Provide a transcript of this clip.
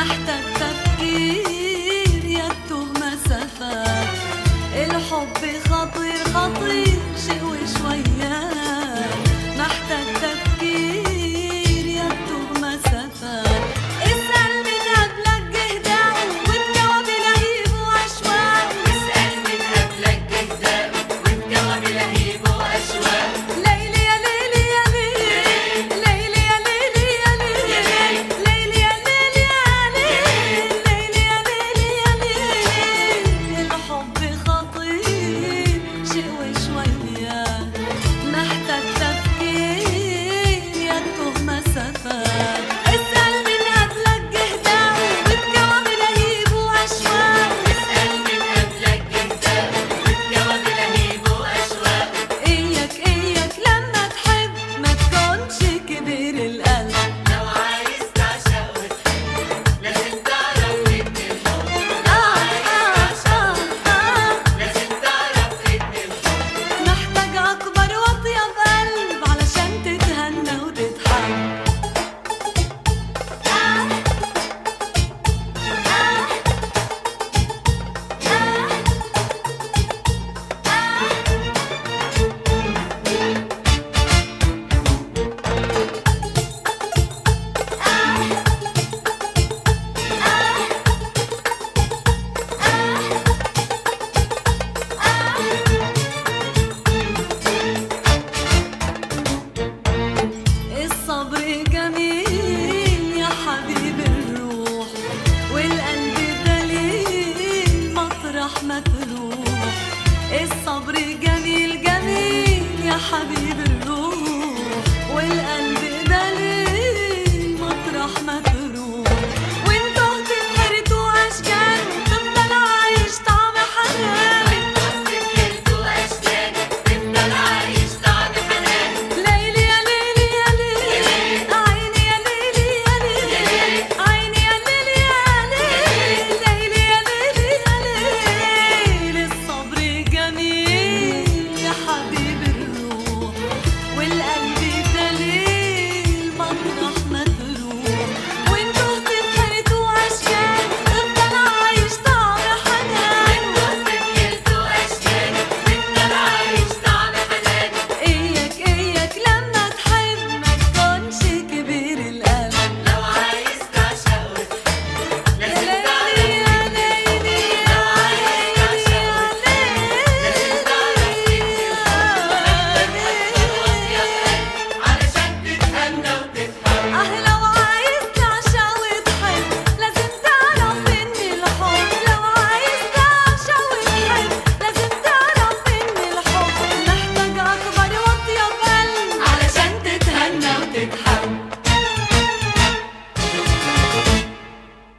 محتاج تفكير يتوه مسافات الحب خطير خطير شيء وشويات محتاج تفكير يتوه مسافات اسأل من قبلك جهداء والجواب لهيب وأشواق اسأل من قبلك جهداء والجواب لهيب وأشواق ليلي يا ليلي يا ليلي ليلي يا ليلي يا ليلي ليلي يا ليلي يا ليلي ليلي يا ليلي يا ليلي الحب خطير شيء وشوية محتاج تفكير يتوه مسافات اسأل من قبلك جهداء والجواب لهيب وأشواق اسأل من قبلك جهداء والجواب لهيب وأشواق إياك إياك لما تحب ما تكونش كبير القلب لو عايز تعشق وتحب لازم تعرف إن الحب آه آه آه آه لازم تعرف إن الحب محتاج أكبر وأطيب قلب علشان تتهنى وتتحب الصبر جميل يا حبيب الروح والقلب دليل مطرح ما تروح الصبر جميل جميل يا حبيب